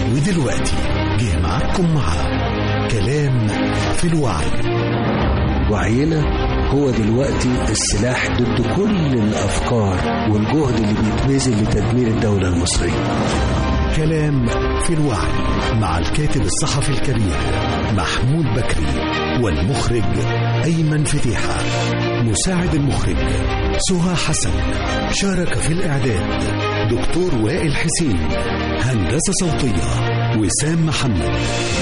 ودلوقتي جه معاكم مع كلام في الوعي وعينا هو دلوقتي السلاح ضد كل الأفكار والجهد اللي بيتبذل لتدمير الدولة المصرية كلام في الوعي مع الكاتب الصحفي الكبير محمود بكري والمخرج أيمن فتيحة مساعد المخرج سهى حسن شارك في الإعداد دكتور وائل حسين هندسة صوتية وسام محمد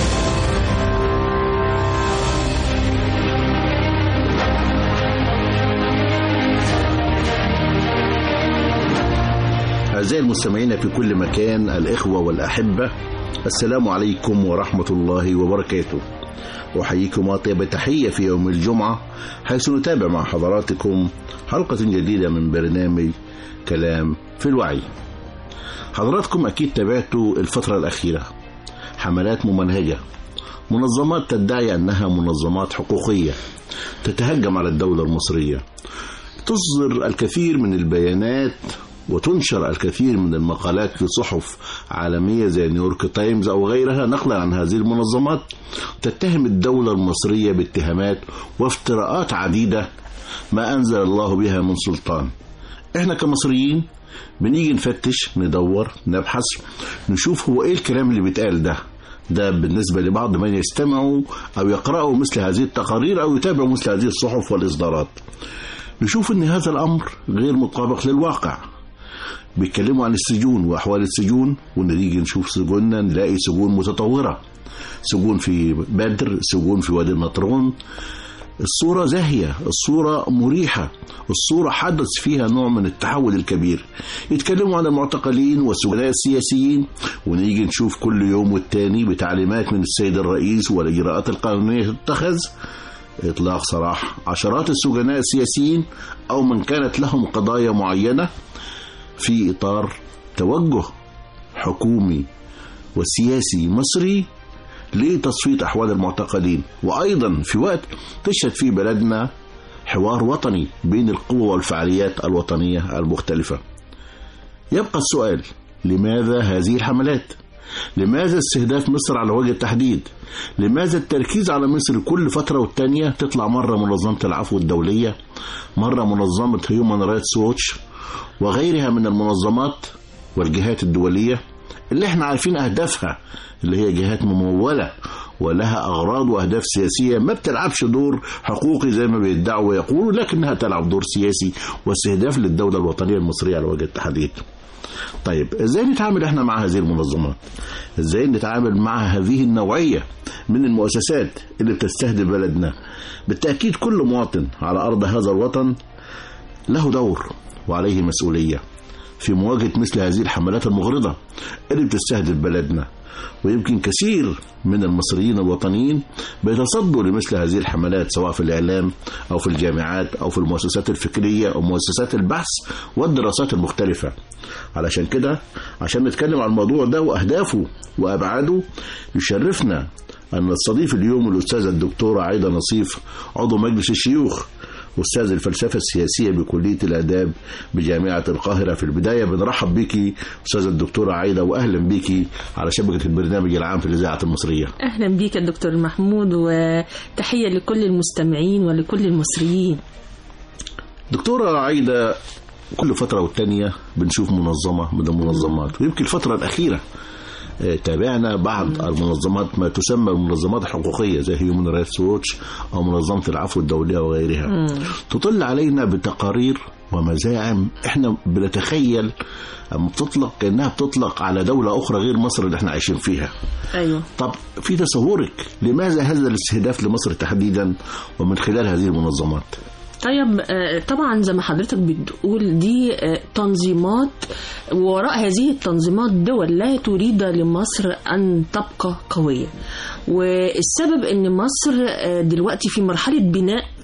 أعزائي المستمعين في كل مكان الإخوة والأحبة السلام عليكم ورحمة الله وبركاته أحييكم أطيب تحية في يوم الجمعة حيث نتابع مع حضراتكم حلقة جديدة من برنامج كلام في الوعي حضراتكم أكيد تابعتوا الفترة الأخيرة حملات ممنهجة منظمات تدعي أنها منظمات حقوقية تتهجم على الدولة المصرية تصدر الكثير من البيانات وتنشر الكثير من المقالات في صحف عالمية زي نيويورك تايمز أو غيرها نقلا عن هذه المنظمات تتهم الدولة المصرية باتهامات وافتراءات عديدة ما أنزل الله بها من سلطان احنا كمصريين بنيجي نفتش ندور نبحث نشوف هو ايه الكلام اللي بيتقال ده ده بالنسبة لبعض من يستمعوا أو يقرأوا مثل هذه التقارير أو يتابعوا مثل هذه الصحف والإصدارات نشوف أن هذا الأمر غير مطابق للواقع بيتكلموا عن السجون واحوال السجون ونيجي نشوف سجوننا نلاقي سجون متطوره سجون في بدر سجون في وادي النطرون الصورة زاهية الصورة مريحة الصورة حدث فيها نوع من التحول الكبير يتكلموا عن المعتقلين والسجناء السياسيين ونيجي نشوف كل يوم والتاني بتعليمات من السيد الرئيس والإجراءات القانونية تتخذ إطلاق سراح عشرات السجناء السياسيين أو من كانت لهم قضايا معينة في إطار توجه حكومي وسياسي مصري لتصفية أحوال المعتقلين وأيضا في وقت تشهد فيه بلدنا حوار وطني بين القوى والفعاليات الوطنية المختلفة يبقى السؤال لماذا هذه الحملات؟ لماذا استهداف مصر على وجه التحديد؟ لماذا التركيز على مصر كل فترة والتانية تطلع مرة منظمة العفو الدولية مرة منظمة هيومان رايتس ووتش وغيرها من المنظمات والجهات الدولية اللي احنا عارفين أهدافها اللي هي جهات ممولة ولها أغراض وأهداف سياسية ما بتلعبش دور حقوقي زي ما بيدعوا ويقولوا لكنها تلعب دور سياسي واستهداف للدولة الوطنية المصرية على وجه التحديد طيب ازاي نتعامل احنا مع هذه المنظمات ازاي نتعامل مع هذه النوعية من المؤسسات اللي بتستهدف بلدنا بالتأكيد كل مواطن على أرض هذا الوطن له دور وعليه مسؤولية في مواجهة مثل هذه الحملات المغرضة اللي بتستهدف بلدنا ويمكن كثير من المصريين الوطنيين بيتصدوا لمثل هذه الحملات سواء في الإعلام أو في الجامعات أو في المؤسسات الفكرية أو مؤسسات البحث والدراسات المختلفة علشان كده عشان نتكلم عن الموضوع ده وأهدافه وأبعاده يشرفنا أن نستضيف اليوم الأستاذة الدكتورة عايدة نصيف عضو مجلس الشيوخ أستاذ الفلسفة السياسية بكلية الآداب بجامعة القاهرة في البداية بنرحب بيكي أستاذة الدكتورة عايدة وأهلا بيكي على شبكة البرنامج العام في الإذاعة المصرية أهلا بيك يا دكتور محمود وتحية لكل المستمعين ولكل المصريين دكتورة عايدة كل فترة والتانية بنشوف منظمة من المنظمات ويمكن الفترة الأخيرة تابعنا بعض المنظمات ما تسمى المنظمات الحقوقية زي هيومن رايتس ووتش أو منظمة العفو الدولية وغيرها مم. تطل علينا بتقارير ومزاعم احنا بنتخيل اما بتطلق كانها بتطلق على دوله اخرى غير مصر اللي احنا عايشين فيها. ايوه. طب في تصورك لماذا هذا الاستهداف لمصر تحديدا ومن خلال هذه المنظمات؟ طيب طبعا زي ما حضرتك بتقول دي تنظيمات وراء هذه التنظيمات دول لا تريد لمصر أن تبقى قوية والسبب أن مصر دلوقتي في مرحلة بناء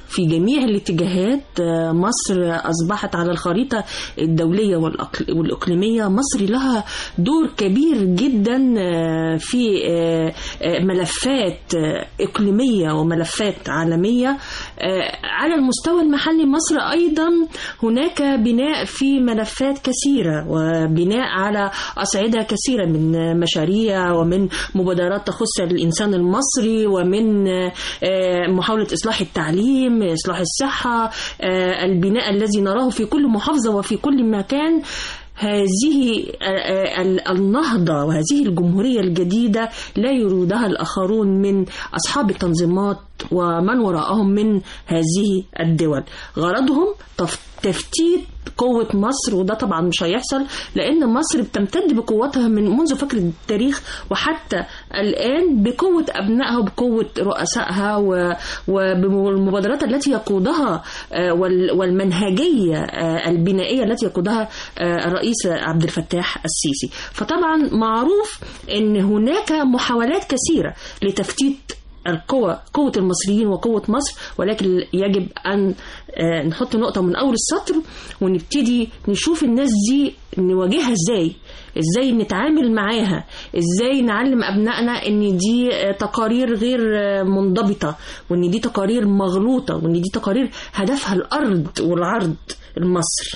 في جميع الاتجاهات آه، مصر أصبحت على الخريطة الدولية والأقل- والإقليمية مصر لها دور كبير جدا آه، في آه، آه، ملفات آه، إقليمية وملفات عالمية آه، على المستوى المحلي مصر أيضا هناك بناء في ملفات كثيرة وبناء على أصعدة كثيرة من مشاريع ومن مبادرات تخص الإنسان المصري ومن آه، محاولة إصلاح التعليم إصلاح الصحة آه، البناء الذي نراه في كل محافظة وفي كل مكان هذه آه، ال- النهضة وهذه الجمهورية الجديدة لا يريدها الآخرون من أصحاب التنظيمات ومن وراءهم من هذه الدول غرضهم تف- تفتيت قوة مصر وده طبعا مش هيحصل لأن مصر بتمتد بقوتها من منذ فجر التاريخ وحتى الآن بقوة أبنائها وبقوة رؤسائها و- وبالمبادرات التي يقودها آه، وال- والمنهجية آه، البنائية التي يقودها آه، الرئيس عبد الفتاح السيسي فطبعا معروف أن هناك محاولات كثيرة لتفتيت القوة قوة المصريين وقوة مصر ولكن يجب أن آه، نحط نقطة من أول السطر ونبتدي نشوف الناس دي نواجهها إزاي إزاي نتعامل معاها إزاي نعلم أبنائنا إن دي آه، تقارير غير آه، منضبطة وإن دي تقارير مغلوطة وإن دي تقارير هدفها الأرض والعرض المصر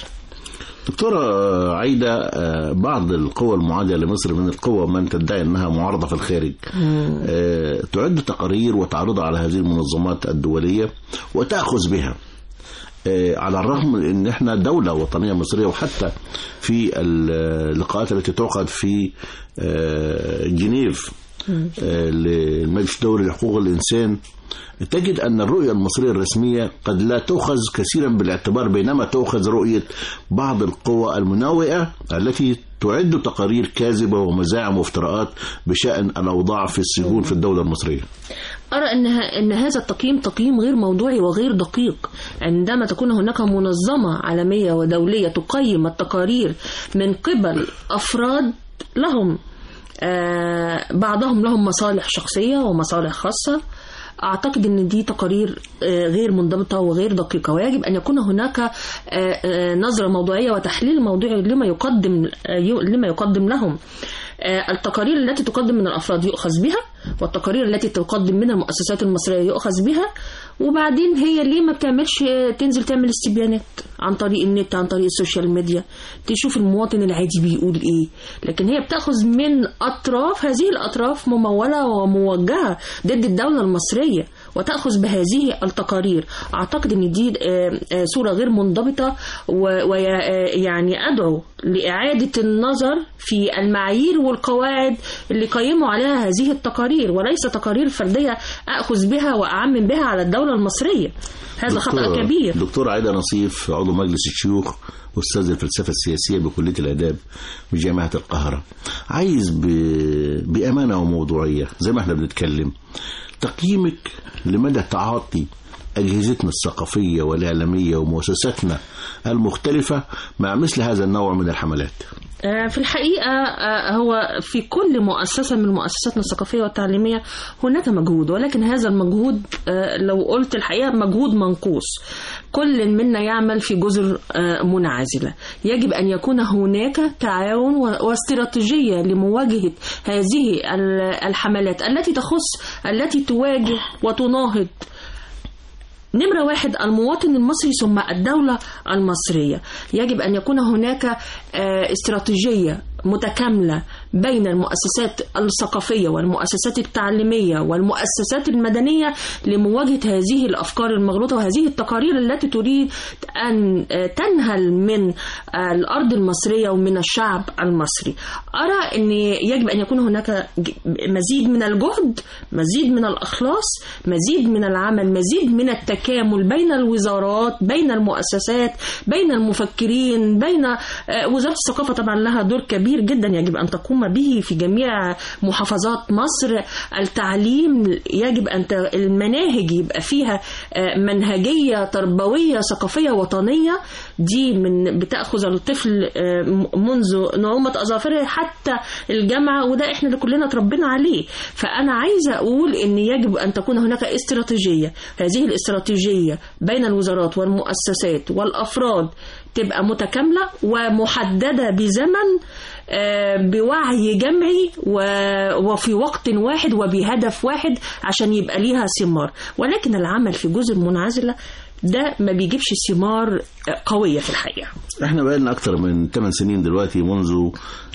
دكتورة عايدة آه، بعض القوى المعادية لمصر من القوى من تدعي أنها معارضة في الخارج آه، تعد تقارير وتعرضها على هذه المنظمات الدولية وتأخذ بها آه، على الرغم من ان احنا دولة وطنية مصرية وحتى في اللقاءات التي تعقد في آه، جنيف آه، للمجلس الدولي لحقوق الانسان تجد ان الرؤية المصرية الرسمية قد لا تؤخذ كثيرا بالاعتبار بينما تؤخذ رؤية بعض القوى المناوئة التي تعد تقارير كاذبة ومزاعم وافتراءات بشأن الأوضاع في السجون في الدولة المصرية أرى أن أن هذا التقييم تقييم غير موضوعي وغير دقيق عندما تكون هناك منظمة عالمية ودولية تقيم التقارير من قبل أفراد لهم آه، بعضهم لهم مصالح شخصية ومصالح خاصة أعتقد أن دي تقارير آه، غير منضبطة وغير دقيقة ويجب أن يكون هناك آه، آه، نظرة موضوعية وتحليل موضوعي لما يقدم آه، لما يقدم لهم آه، التقارير التي تقدم من الافراد يؤخذ بها والتقارير التي تقدم من المؤسسات المصريه يؤخذ بها وبعدين هي ليه ما بتعملش آه، تنزل تعمل استبيانات عن طريق النت عن طريق السوشيال ميديا تشوف المواطن العادي بيقول ايه لكن هي بتاخذ من اطراف هذه الاطراف مموله وموجهه ضد الدوله المصريه وتاخذ بهذه التقارير اعتقد ان دي آه، آه، صوره غير منضبطه ويعني ادعو لاعاده النظر في المعايير والقواعد اللي قيموا عليها هذه التقارير وليس تقارير فرديه اخذ بها واعمم بها على الدوله المصريه هذا خطا دكتور- كبير دكتور عايدة نصيف عضو مجلس الشيوخ أستاذ الفلسفة السياسية بكلية الآداب بجامعة القاهرة عايز ب... بأمانة وموضوعية زي ما احنا بنتكلم تقييمك لمدى تعاطي أجهزتنا الثقافية والإعلامية ومؤسساتنا المختلفة مع مثل هذا النوع من الحملات آه، في الحقيقة آه، هو في كل مؤسسة من مؤسساتنا الثقافية والتعليمية هناك مجهود ولكن هذا المجهود آه، لو قلت الحقيقة مجهود منقوص كل منا يعمل في جزر آه، منعزلة يجب أن يكون هناك تعاون و- واستراتيجية لمواجهة هذه ال- الحملات التي تخص التي تواجه وتناهض نمرة واحد المواطن المصري ثم الدولة المصرية يجب أن يكون هناك آه، استراتيجية متكاملة بين المؤسسات الثقافية والمؤسسات التعليمية والمؤسسات المدنية لمواجهة هذه الأفكار المغلوطة وهذه التقارير التي تريد أن آه، تنهل من آه، الأرض المصرية ومن الشعب المصري أرى أن يجب أن يكون هناك ج- مزيد من الجهد مزيد من الإخلاص مزيد من العمل مزيد من التكامل بين الوزارات بين المؤسسات بين المفكرين بين آه، وزارة الثقافة طبعا لها دور كبير جدا يجب أن تقوم مقومة به في جميع محافظات مصر التعليم يجب أن ت- المناهج يبقى فيها آه، منهجية تربوية ثقافية وطنية دي من بتأخذ الطفل آه، م- منذ نعومة أظافره حتى الجامعة وده احنا اللي كلنا اتربينا عليه فأنا عايزة أقول إن يجب أن تكون هناك استراتيجية هذه الاستراتيجية بين الوزارات والمؤسسات والأفراد تبقى متكاملة ومحددة بزمن آه، بوعي جمعي و- وفي وقت واحد وبهدف واحد عشان يبقى ليها ثمار ولكن العمل في جزر منعزلة ده ما بيجيبش ثمار آه، قوية في الحقيقة احنا بقالنا اكتر من 8 سنين دلوقتي منذ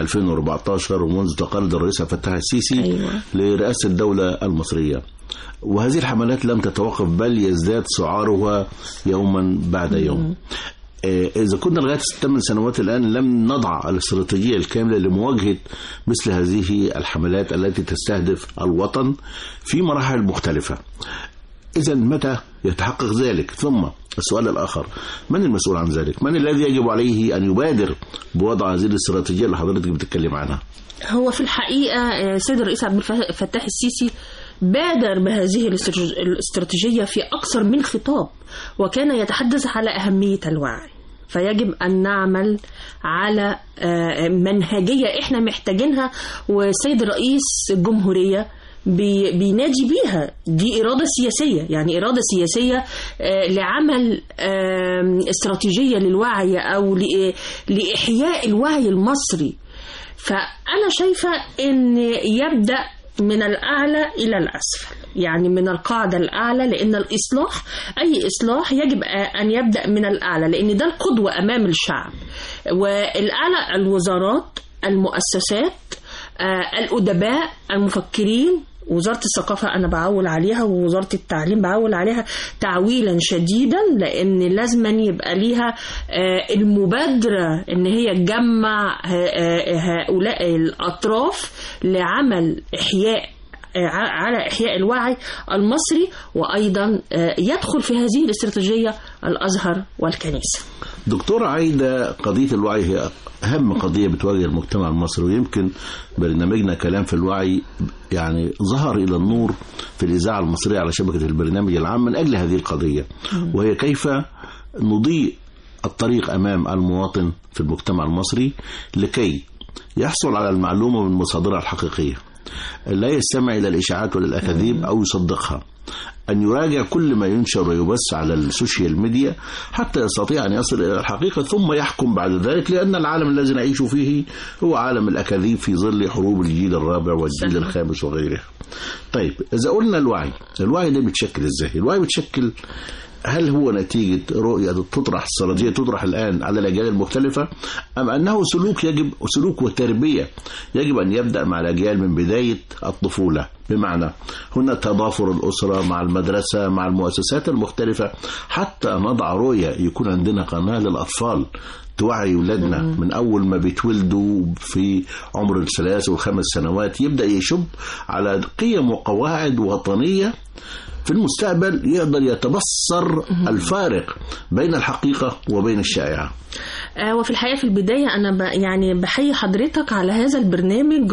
2014 ومنذ تقلد الرئيس عبد الفتاح السيسي أيوة. لرئاسة الدولة المصرية وهذه الحملات لم تتوقف بل يزداد سعارها يوما بعد يوم آه، إذا كنا لغاية ثمان سنوات الآن لم نضع الاستراتيجية الكاملة لمواجهة مثل هذه الحملات التي تستهدف الوطن في مراحل مختلفة إذا متى يتحقق ذلك ثم السؤال الآخر من المسؤول عن ذلك من الذي يجب عليه أن يبادر بوضع هذه الاستراتيجية اللي حضرتك بتتكلم عنها هو في الحقيقة آه، السيد الرئيس عبد الفتاح السيسي بادر بهذه الاستراتيج- الاستراتيجية في أكثر من خطاب وكان يتحدث على أهمية الوعي فيجب أن نعمل على آه، منهجية إحنا محتاجينها والسيد رئيس الجمهورية بي- بينادي بيها دي إرادة سياسية يعني إرادة سياسية آه، لعمل آم، استراتيجية للوعي أو لإ- لإحياء الوعي المصري فأنا شايفة إن يبدأ من الأعلى إلى الأسفل يعني من القاعدة الأعلى لأن الإصلاح أي إصلاح يجب أن يبدأ من الأعلى لأن ده القدوة أمام الشعب والأعلى الوزارات المؤسسات آه، الأدباء المفكرين وزارة الثقافة أنا بعول عليها ووزارة التعليم بعول عليها تعويلا شديدا لأن لازما يبقى ليها آه، المبادرة إن هي تجمع ه- آه، هؤلاء الأطراف لعمل إحياء آه، ع- على إحياء الوعي المصري وأيضا آه، يدخل في هذه الاستراتيجية الأزهر والكنيسة دكتورة عايدة قضية الوعي هي أهم قضية بتواجه المجتمع المصري ويمكن برنامجنا كلام في الوعي يعني ظهر إلى النور في الإذاعة المصرية على شبكة البرنامج العام من أجل هذه القضية وهي كيف نضيء الطريق أمام المواطن في المجتمع المصري لكي يحصل على المعلومة من مصادرها الحقيقية لا يستمع إلى الإشاعات ولا الأكاذيب أو يصدقها أن يراجع كل ما ينشر ويبث على السوشيال ميديا حتى يستطيع أن يصل إلى الحقيقة ثم يحكم بعد ذلك لأن العالم الذي نعيش فيه هو عالم الأكاذيب في ظل حروب الجيل الرابع والجيل صحيح. الخامس وغيره طيب إذا قلنا الوعي الوعي ده بيتشكل إزاي الوعي بيتشكل هل هو نتيجة رؤية تطرح استراتيجية تطرح الآن على الأجيال المختلفة أم أنه سلوك يجب سلوك وتربية يجب أن يبدأ مع الأجيال من بداية الطفولة بمعنى هنا تضافر الأسرة مع المدرسة مع المؤسسات المختلفة حتى نضع رؤية يكون عندنا قناة للأطفال توعي ولادنا من أول ما بيتولدوا في عمر الثلاث والخمس سنوات يبدأ يشب على قيم وقواعد وطنية في المستقبل يقدر يتبصر الفارق بين الحقيقة وبين الشائعة آه، وفي الحقيقة في البداية أنا ب يعني بحيي حضرتك على هذا البرنامج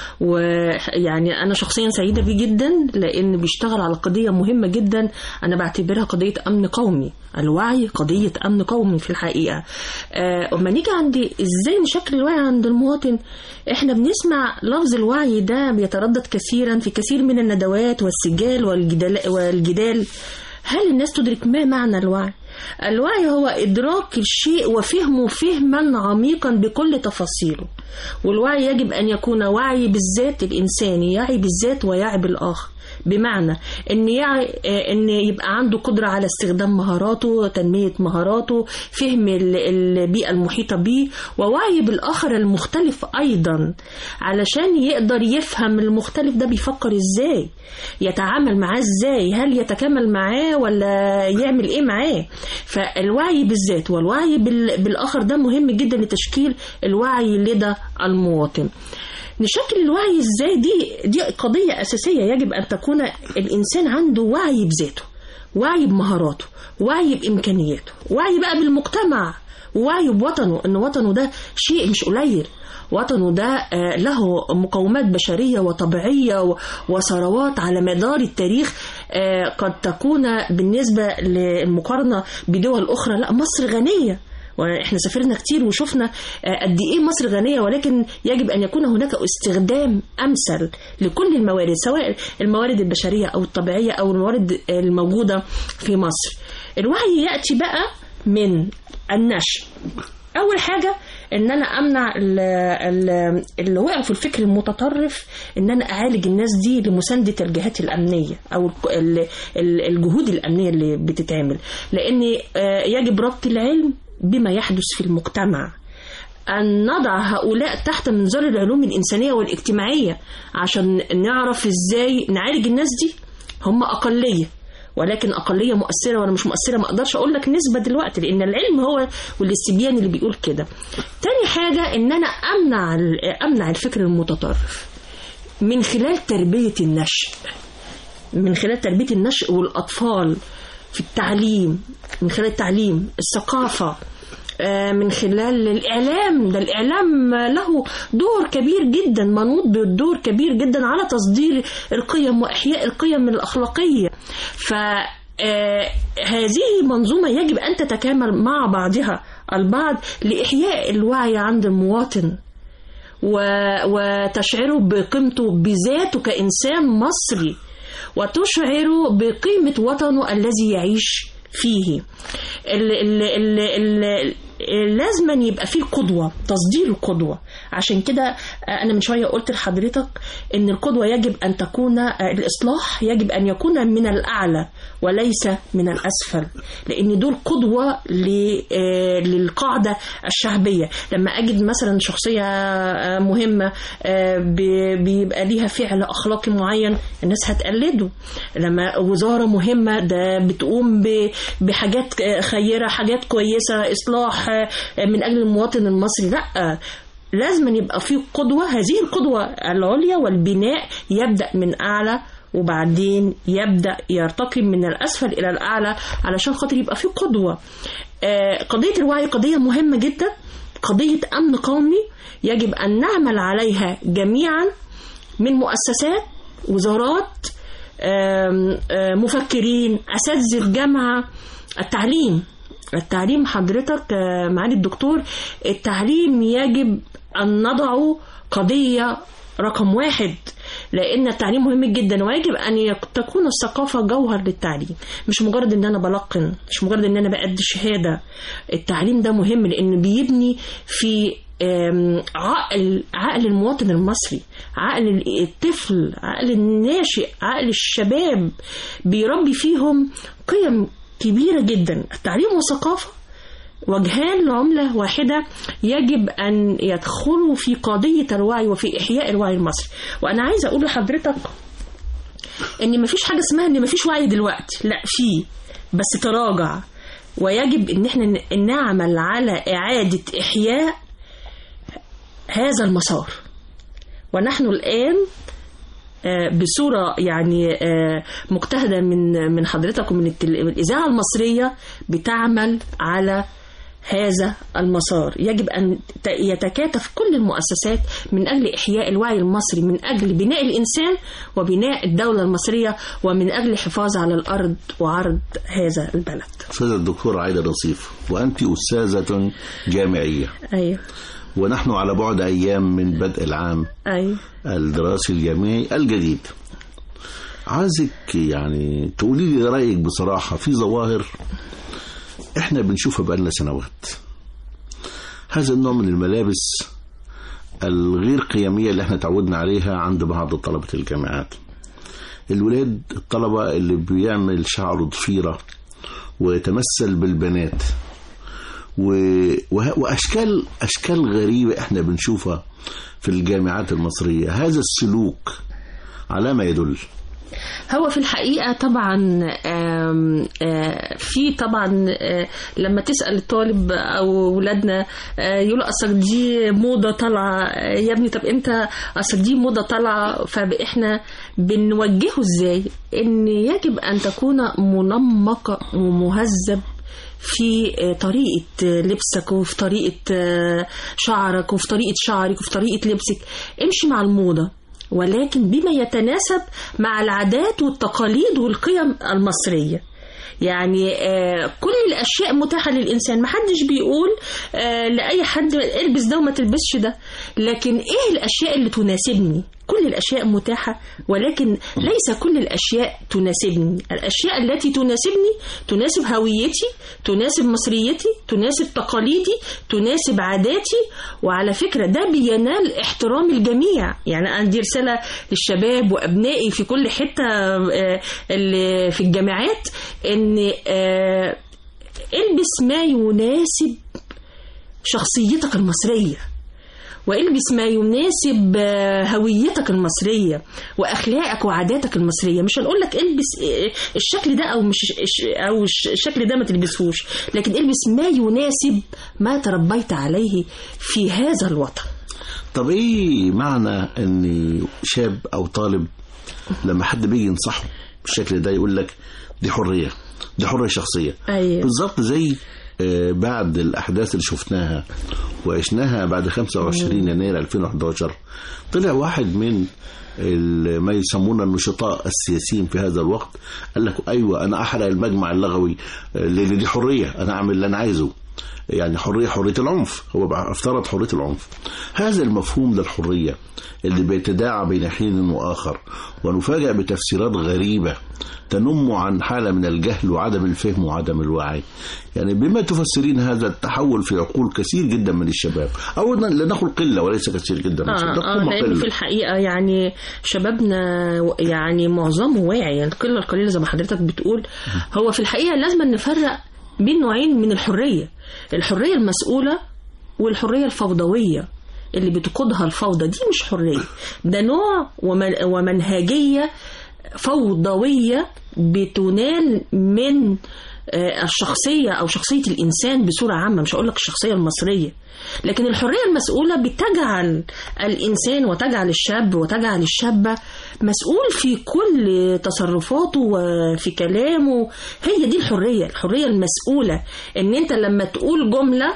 ويعني أنا شخصيا سعيدة بيه جدا لأن بيشتغل على قضية مهمة جدا أنا بعتبرها قضية أمن قومي الوعي قضية أمن قومي في الحقيقة آه، أما نيجي عند إزاي نشكل الوعي عند المواطن إحنا بنسمع لفظ الوعي ده بيتردد كثيرا في كثير من الندوات والسجال والجدال, والجدال هل الناس تدرك ما معنى الوعي؟ الوعي هو إدراك الشيء وفهمه فهما عميقا بكل تفاصيله والوعي يجب أن يكون وعي بالذات الإنساني يعي بالذات ويعي بالآخر بمعنى ان يعي ان يبقى عنده قدره على استخدام مهاراته تنميه مهاراته فهم ال- البيئه المحيطه به ووعي بالاخر المختلف ايضا علشان يقدر يفهم المختلف ده بيفكر ازاي يتعامل معاه ازاي هل يتكامل معاه ولا يعمل ايه معاه فالوعي بالذات والوعي بال- بالاخر ده مهم جدا لتشكيل الوعي لدى المواطن نشكل الوعي ازاي دي دي قضيه اساسيه يجب ان تكون الانسان عنده وعي بذاته وعي بمهاراته وعي بامكانياته وعي بقى بالمجتمع ووعي بوطنه ان وطنه ده شيء مش قليل وطنه ده آه، له مقومات بشرية وطبيعية و- وثروات على مدار التاريخ آه، قد تكون بالنسبة للمقارنة بدول أخرى لا مصر غنية واحنا سافرنا كتير وشفنا آه، قد ايه مصر غنيه ولكن يجب ان يكون هناك استخدام امثل لكل الموارد سواء الموارد البشريه او الطبيعيه او الموارد الموجوده في مصر. الوعي ياتي بقى من النشء. اول حاجه ان انا امنع ال- ال- اللي وقعوا في الفكر المتطرف ان انا اعالج الناس دي لمسانده الجهات الامنيه او الك- ال- ال- الجهود الامنيه اللي بتتعمل لان آه، يجب ربط العلم بما يحدث في المجتمع أن نضع هؤلاء تحت منظار العلوم الإنسانية والاجتماعية عشان نعرف إزاي نعالج الناس دي هم أقلية ولكن أقلية مؤثرة ولا مش مؤثرة ما أقدرش أقول لك نسبة دلوقتي لأن العلم هو والاستبيان اللي بيقول كده تاني حاجة إن أنا أمنع ال- أمنع الفكر المتطرف من خلال تربية النشء من خلال تربية النشء والأطفال في التعليم من خلال التعليم الثقافة آه، من خلال الإعلام ده الإعلام له دور كبير جدا منوط بدور كبير جدا على تصدير القيم وإحياء القيم الأخلاقية ف آه، هذه منظومة يجب أن تتكامل مع بعضها البعض لإحياء الوعي عند المواطن و- وتشعره بقيمته بذاته كإنسان مصري وتشعره بقيمة وطنه الذي يعيش فيه ال ال ال ال لازما يبقى فيه قدوة تصدير القدوة عشان كده آه، أنا من شوية قلت لحضرتك إن القدوة يجب أن تكون آه، الإصلاح يجب أن يكون من الأعلى وليس من الأسفل لأن دول قدوة ل- آه، للقاعدة الشعبية لما أجد مثلا شخصية آه، مهمة آه، ب- بيبقى ليها فعل أخلاقي معين الناس هتقلده لما وزارة مهمة ده بتقوم ب- بحاجات آه، خيرة حاجات كويسة إصلاح آه، من أجل المواطن المصري لا لازم يبقى في قدوة هذه القدوة العليا والبناء يبدأ من أعلى وبعدين يبدأ يرتقي من الأسفل إلى الأعلى علشان خاطر يبقى في قدوة آه، قضية الوعي قضية مهمة جدا قضية أمن قومي يجب أن نعمل عليها جميعا من مؤسسات وزارات آم، آم، مفكرين أساتذة الجامعة التعليم التعليم حضرتك آه، معالي الدكتور التعليم يجب أن نضعه قضية رقم واحد لأن التعليم مهم جدا ويجب أن يك- تكون الثقافة جوهر للتعليم مش مجرد إن أنا بلقن مش مجرد إن أنا بأدي شهادة التعليم ده مهم لأنه بيبني في آم، عقل عقل المواطن المصري عقل الطفل عقل الناشئ عقل الشباب بيربي فيهم قيم كبيرة جدا التعليم والثقافة وجهان لعملة واحدة يجب أن يدخلوا في قضية الوعي وفي إحياء الوعي المصري وأنا عايزة أقول لحضرتك إن مفيش حاجة اسمها إن مفيش وعي دلوقتي لا في بس تراجع ويجب إن احنا ن- نعمل على إعادة إحياء هذا المسار ونحن الآن آه، بصورة يعني آه، مجتهدة من من حضرتك ومن التل- من الإذاعة المصرية بتعمل على هذا المسار يجب أن ت- يتكاتف كل المؤسسات من أجل إحياء الوعي المصري من أجل بناء الإنسان وبناء الدولة المصرية ومن أجل الحفاظ على الأرض وعرض هذا البلد أستاذة الدكتورة عايدة نصيف وأنت أستاذة جامعية أيوه ونحن على بعد أيام من بدء العام أيوه الدراسي الجامعي الجديد عايزك يعني تقولي لي رأيك بصراحة في ظواهر احنا بنشوفها بقالنا سنوات هذا النوع من الملابس الغير قيمية اللي احنا تعودنا عليها عند بعض طلبة الجامعات الولاد الطلبة اللي بيعمل شعره ضفيرة ويتمثل بالبنات و... وه- واشكال اشكال غريبه احنا بنشوفها في الجامعات المصريه هذا السلوك على ما يدل هو في الحقيقة طبعا آم، آه، في طبعا آه، لما تسأل الطالب أو ولادنا آه، يقولوا أصلك دي موضة طالعة آه، يا ابني طب أنت أصلك دي موضة طالعة فإحنا بنوجهه إزاي إن يجب أن تكون منمقة ومهذب في آه، طريقة آه، لبسك وفي طريقة آه، شعرك وفي طريقة شعرك وفي طريقة لبسك امشي مع الموضة ولكن بما يتناسب مع العادات والتقاليد والقيم المصرية يعني آه، كل الاشياء متاحه للانسان محدش بيقول آه، لاي حد البس ده وما تلبسش ده لكن ايه الاشياء اللي تناسبني كل الاشياء متاحه ولكن ليس كل الاشياء تناسبني الاشياء التي تناسبني تناسب هويتي تناسب مصريتي تناسب تقاليدي تناسب عاداتي وعلى فكره ده بينال احترام الجميع يعني عندي رساله للشباب وابنائي في كل حته آه، اللي في الجامعات ان آه، البس ما يناسب شخصيتك المصريه والبس ما يناسب آه، هويتك المصريه واخلاقك وعاداتك المصريه مش هنقول لك البس آه، الشكل ده او مش او الش- الشكل ده ما تلبسهوش لكن البس ما يناسب ما تربيت عليه في هذا الوطن طب ايه معنى ان شاب او طالب لما حد بيجي ينصحه بالشكل ده يقول لك دي حريه دي حريه شخصيه ايوه بالظبط زي آه، بعد الاحداث اللي شفناها وعشناها بعد 25 يناير 2011 طلع واحد من ال- ما يسمون النشطاء السياسيين في هذا الوقت قال لك ايوه انا احرق المجمع اللغوي آه، لان دي حريه انا اعمل اللي انا عايزه يعني حريه حريه العنف هو بقى افترض حريه العنف هذا المفهوم للحريه اللي بيتداعى بين حين واخر ونفاجأ بتفسيرات غريبه تنم عن حاله من الجهل وعدم الفهم وعدم الوعي يعني بما تفسرين هذا التحول في عقول كثير جدا من الشباب او لنقل قله وليس كثير جدا من آه الشباب آه هم لأن قلة. في الحقيقة يعني شبابنا يعني معظمه واعي يعني القلة القليلة زي ما حضرتك بتقول هو في الحقيقة لازم نفرق بين نوعين من الحرية الحرية المسؤولة والحرية الفوضوية اللي بتقودها الفوضى دي مش حرية ده نوع ومن- ومنهجية فوضوية بتنال من آه، الشخصية أو شخصية الإنسان بصورة عامة مش هقول لك الشخصية المصرية لكن الحرية المسؤولة بتجعل الإنسان وتجعل الشاب وتجعل الشابة مسؤول في كل تصرفاته وفي كلامه هي دي الحرية الحرية المسؤولة إن أنت لما تقول جملة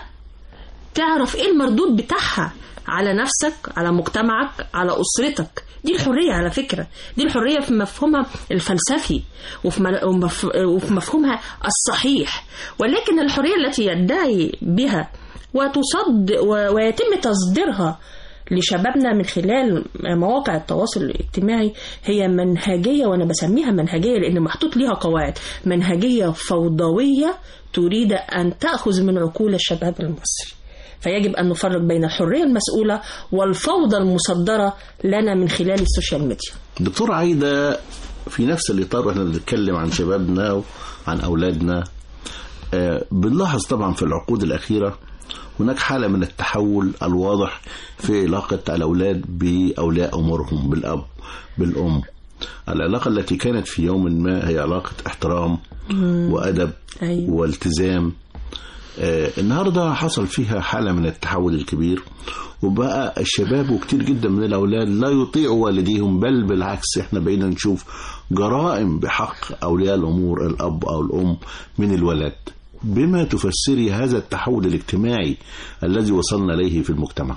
تعرف إيه المردود بتاعها على نفسك على مجتمعك على أسرتك دي الحرية على فكرة دي الحرية في مفهومها الفلسفي وفي م- ومف- وفي مفهومها الصحيح ولكن الحرية التي يدعي بها وتصد و- ويتم تصديرها لشبابنا من خلال مواقع التواصل الاجتماعي هي منهجية وأنا بسميها منهجية لأن محطوط ليها قواعد منهجية فوضوية تريد أن تأخذ من عقول الشباب المصري فيجب أن نفرق بين الحرية المسؤولة والفوضى المصدرة لنا من خلال السوشيال ميديا دكتور عايدة في نفس الإطار واحنا بنتكلم عن شبابنا وعن أولادنا آه، بنلاحظ طبعا في العقود الأخيرة هناك حالة من التحول الواضح في علاقة الأولاد بأولياء أمورهم بالأب بالأم العلاقة التي كانت في يوم ما هي علاقة احترام وأدب أيوة. والتزام آه، النهاردة حصل فيها حالة من التحول الكبير وبقى الشباب وكتير جدا من الأولاد لا يطيعوا والديهم بل بالعكس احنا بقينا نشوف جرائم بحق أولياء الأمور الأب أو الأم من الولد بما تفسري هذا التحول الاجتماعي الذي وصلنا إليه في المجتمع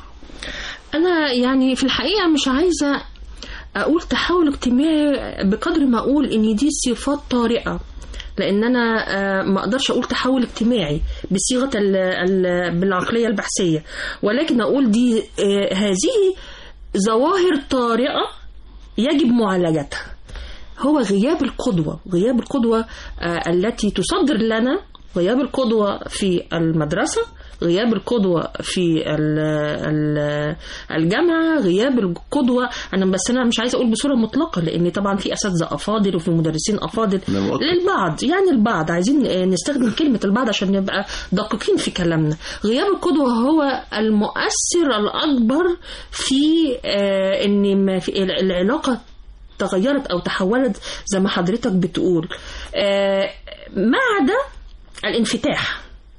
أنا يعني في الحقيقة مش عايزة أقول تحول اجتماعي بقدر ما أقول إن دي صفات طارئة لأن أنا آه، ما أقدرش أقول تحول اجتماعي بصيغة ال- ال- بالعقلية البحثية ولكن أقول دي آه، هذه ظواهر طارئة يجب معالجتها هو غياب القدوة غياب القدوة آه، التي تصدر لنا غياب القدوة في المدرسة غياب القدوة في ال- ال- الجامعة غياب القدوة أنا بس أنا مش عايزة أقول بصورة مطلقة لأن طبعا في أساتذة أفاضل وفي مدرسين أفاضل أنا مؤكد. للبعض يعني البعض عايزين آه، نستخدم كلمة البعض عشان نبقى دقيقين في كلامنا غياب القدوة هو المؤثر الأكبر في آه، إن ما في العلاقة تغيرت او تحولت زي ما حضرتك بتقول آه، ما عدا الانفتاح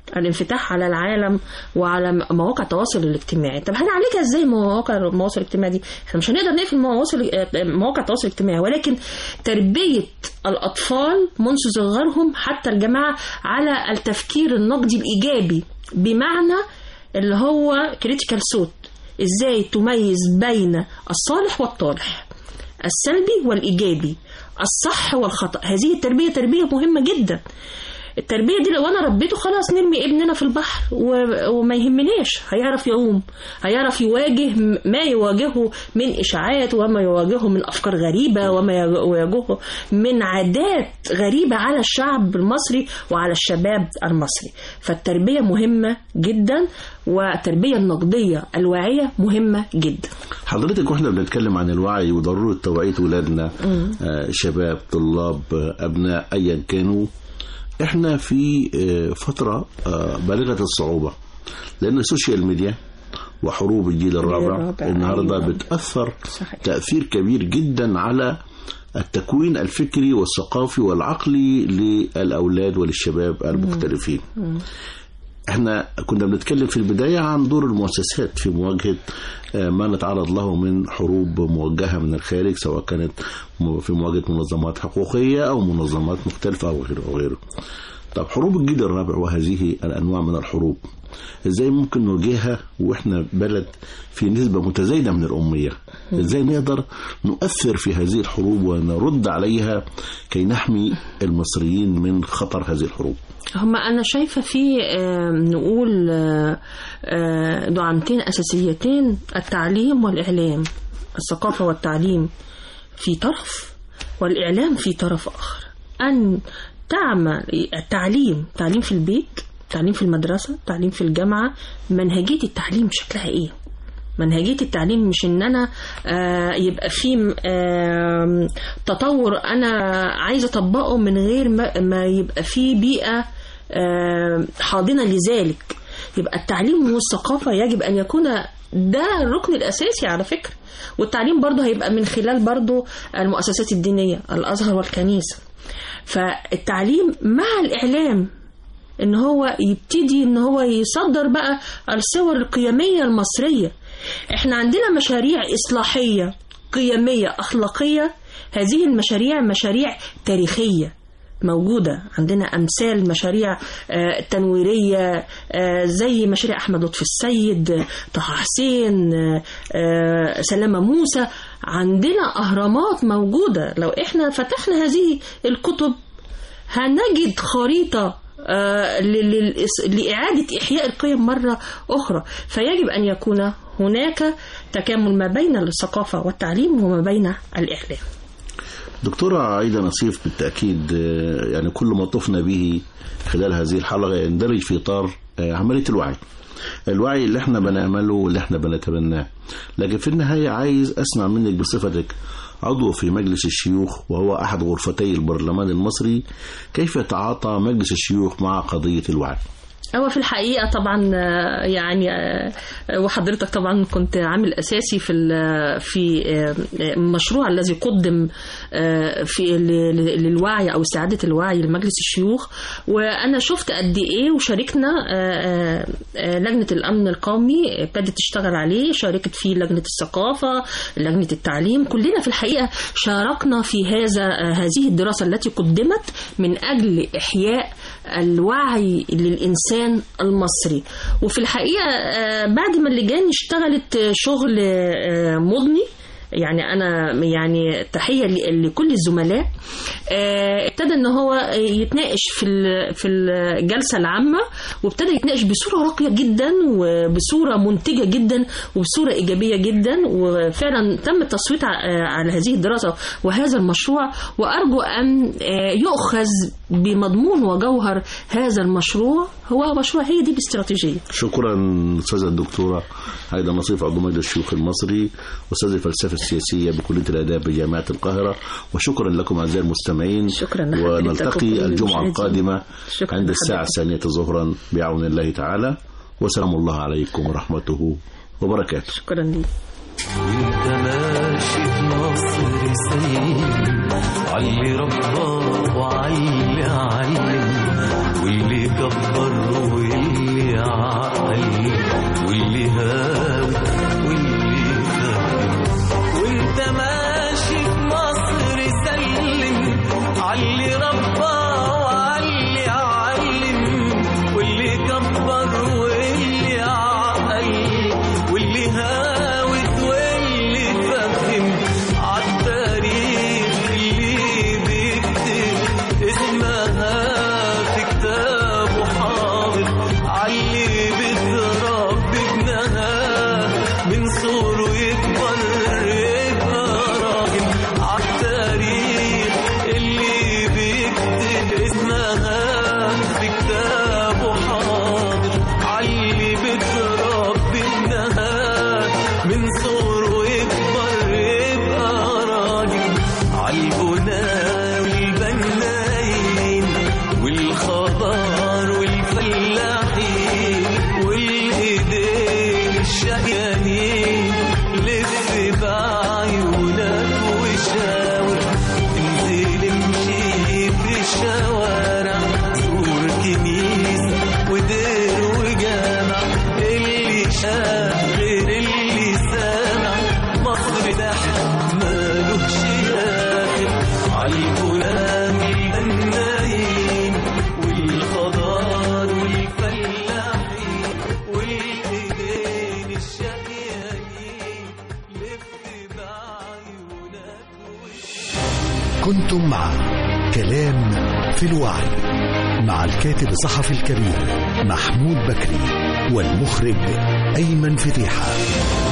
الانفتاح على العالم وعلى مواقع التواصل الاجتماعي طب هنعالجها ازاي مواقع التواصل الاجتماعي دي احنا مش هنقدر نقفل مواصل مواقع التواصل الاجتماعي ولكن تربيه الاطفال منذ صغرهم حتى الجماعه على التفكير النقدي الايجابي بمعنى اللي هو كريتيكال صوت ازاي تميز بين الصالح والطالح السلبي والايجابي الصح والخطا هذه التربيه تربيه مهمه جدا التربيه دي لو انا ربيته خلاص نرمي ابننا في البحر و- وما يهمناش هيعرف يعوم هيعرف يواجه م- ما يواجهه من اشاعات وما يواجهه من افكار غريبه وما يواجهه من عادات غريبه على الشعب المصري وعلى الشباب المصري فالتربيه مهمه جدا والتربيه النقديه الواعيه مهمه جدا حضرتك واحنا بنتكلم عن الوعي وضروره توعيه ولادنا آه، شباب طلاب آه، ابناء ايا كانوا احنا في آه، فتره آه، بالغه الصعوبه لان السوشيال ميديا وحروب الجيل الرابع الرابع، النهارده أيوة. بتاثر صحيح. تاثير كبير جدا على التكوين الفكري والثقافي والعقلي للاولاد وللشباب المختلفين احنا كنا بنتكلم في البداية عن دور المؤسسات في مواجهة آه، ما نتعرض له من حروب موجهة من الخارج سواء كانت م- في مواجهة منظمات حقوقية أو منظمات مختلفة أو غيره أو غيره طب حروب الجيل الرابع وهذه الأنواع من الحروب ازاي ممكن نواجهها واحنا بلد في نسبة متزايدة من الأمية ازاي نقدر نؤثر في هذه الحروب ونرد عليها كي نحمي المصريين من خطر هذه الحروب هما أنا شايفة في آه، نقول آه، آه، دعامتين أساسيتين التعليم والإعلام الثقافة والتعليم في طرف والإعلام في طرف آخر أن تعمل التعليم تعليم في البيت تعليم في المدرسة تعليم في الجامعة منهجية التعليم شكلها إيه منهجية التعليم مش ان انا آه، يبقى في آم، تطور انا عايزة اطبقه من غير ما, ما يبقى في بيئة آم، حاضنة لذلك يبقى التعليم والثقافة يجب ان يكون ده الركن الاساسي على فكرة والتعليم برضه هيبقى من خلال برضه المؤسسات الدينية الازهر والكنيسة فالتعليم مع الاعلام ان هو يبتدي ان هو يصدر بقى الصور القيميه المصريه احنا عندنا مشاريع اصلاحيه قيميه اخلاقيه هذه المشاريع مشاريع تاريخيه موجودة عندنا أمثال مشاريع آه، تنويرية آه، زي مشاريع أحمد لطفي السيد طه حسين آه، آه، سلامة موسى عندنا أهرامات موجودة لو إحنا فتحنا هذه الكتب هنجد خريطة آه، ل- للإس- لإعادة إحياء القيم مرة أخرى فيجب أن يكون هناك تكامل ما بين الثقافة والتعليم وما بين الإعلام دكتورة عايدة نصيف بالتأكيد آه، يعني كل ما طفنا به خلال هذه الحلقة يندرج في إطار آه، عملية الوعي الوعي اللي احنا بنعمله واللي احنا بنتبناه لكن في النهاية عايز أسمع منك بصفتك عضو في مجلس الشيوخ وهو أحد غرفتي البرلمان المصري كيف تعاطى مجلس الشيوخ مع قضية الوعي هو في الحقيقة طبعا آه، يعني آه، وحضرتك طبعا كنت عامل أساسي في ال- في آه، المشروع الذي قدم آه، في ل- ل- للوعي أو استعادة الوعي لمجلس الشيوخ وأنا شفت قد إيه وشاركنا آه، آه، لجنة الأمن القومي ابتدت تشتغل عليه شاركت فيه لجنة الثقافة لجنة التعليم كلنا في الحقيقة شاركنا في هذا آه، هذه الدراسة التي قدمت من أجل إحياء الوعي للإنسان المصري وفي الحقيقة آه، بعد ما اللجان اشتغلت آه، شغل آه، مضني يعني انا يعني تحيه ل- لكل الزملاء آه، ابتدى ان هو يتناقش في ال- في الجلسه العامه وابتدى يتناقش بصوره راقيه جدا وبصوره منتجه جدا وبصوره ايجابيه جدا وفعلا تم التصويت ع- آه، على هذه الدراسه وهذا المشروع وارجو ان آه، يؤخذ بمضمون وجوهر هذا المشروع هو مشروع هي دي الاستراتيجيه شكرا أستاذة الدكتورة عايدة نصيف عضو مجلس الشيوخ المصري أستاذ الفلسفة السياسية بكلية الآداب بجامعة القاهرة وشكرا لكم أعزائي المستمعين شكراً لحضرتك ونلتقي وكل الجمعة المشاهدين. القادمة شكراً عند الساعة لحضرتك. الثانية ظهرا بعون الله تعالى وسلام الله عليكم ورحمته وبركاته شكرا ليك وانت ماشي في مصر سليم علي رباه وعلي علم واللي كبر واللي شاف غير اللي سامع مصر ده مالوش آخر عالغلام البنايين والخضار والفلاحين والإيدين الشقيانين لف بعيونك كنتم مع كلام في الوعي مع الكاتب الصحفي الكبير محمود بكري والمخرج أيمن فتيحة